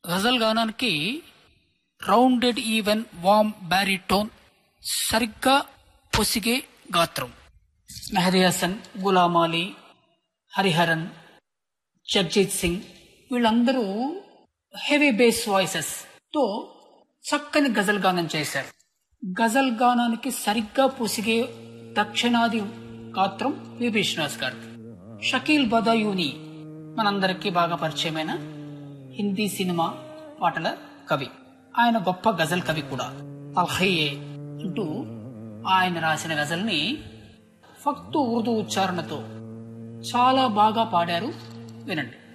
గజల్ గానానికి rounded even warm baritone సరిగ్గా పొసిగే గాత్రం మెహదీ హసన్ గులాం అలీ హరిహరన్ జగ్జీత్ సింగ్ వీళ్ళందరూ హెవీ బేస్ వాయిసెస్ తో చక్కని గజల్ గానం చేశారు గజల్ గానానికి సరిగ్గా పొసిగే దక్షిణాది గాత్రం పిబి శ్రీనివాస్ గారు షకీల్ బదాయూని మనందరికీ బాగా పరిచయమైన హిందీ సినిమా పాటల కవి ఆయన గొప్ప గజల్ కవి కూడా అల్హయ్యే అంటూ ఆయన రాసిన గజల్ని ఫక్తు ఉర్దూ ఉచ్చారణతో చాలా బాగా పాడారు వినండి